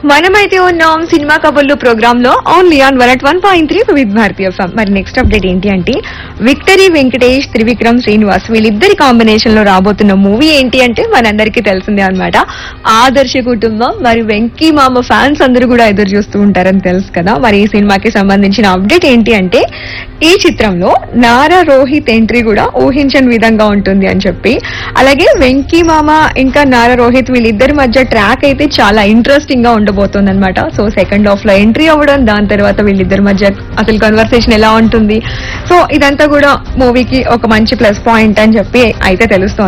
మనమైతే ఉన్నాం సినిమా కబుర్లు ప్రోగ్రామ్ లో only on one one point three with భారతీయ ఎఫ్ఎం మరి నెక్స్ట్ అప్డేట్ ఏంటి అంటే విక్టరీ వెంకటేష్ త్రివిక్రమ్ శ్రీనివాస్ వీళ్ళిద్దరి కాంబినేషన్ లో రాబోతున్న మూవీ ఏంటి అంటే మనందరికీ తెలిసిందే అన్నమాట ఆదర్శ కుటుంబం మరి వెంకీ మామ ఫ్యాన్స్ అందరూ కూడా ఎదురు చూస్తూ ఉంటారని తెలుసు కదా మరి ఈ సినిమాకి సంబంధించిన అప్డేట్ ఏంటి అంటే ఈ చిత్రంలో నారా రోహిత్ ఎంట్రీ కూడా ఊహించని విధంగా ఉంటుంది అని చెప్పి అలాగే వెంకీ మామ ఇంకా నారా రోహిత్ వీళ్ళిద్దరి మధ్య ట్రాక్ అయితే చాలా ఇంట్రెస్టింగ్ గా ఉండబోతుంది అనమాట సో సెకండ్ హాఫ్ లో ఎంట్రీ అవ్వడం దాని తర్వాత వీళ్ళిద్దరి మధ్య అసలు కన్వర్సేషన్ ఎలా ఉంటుంది సో ఇదంతా కూడా మూవీకి ఒక మంచి ప్లస్ పాయింట్ అని చెప్పి అయితే తెలుస్తోంది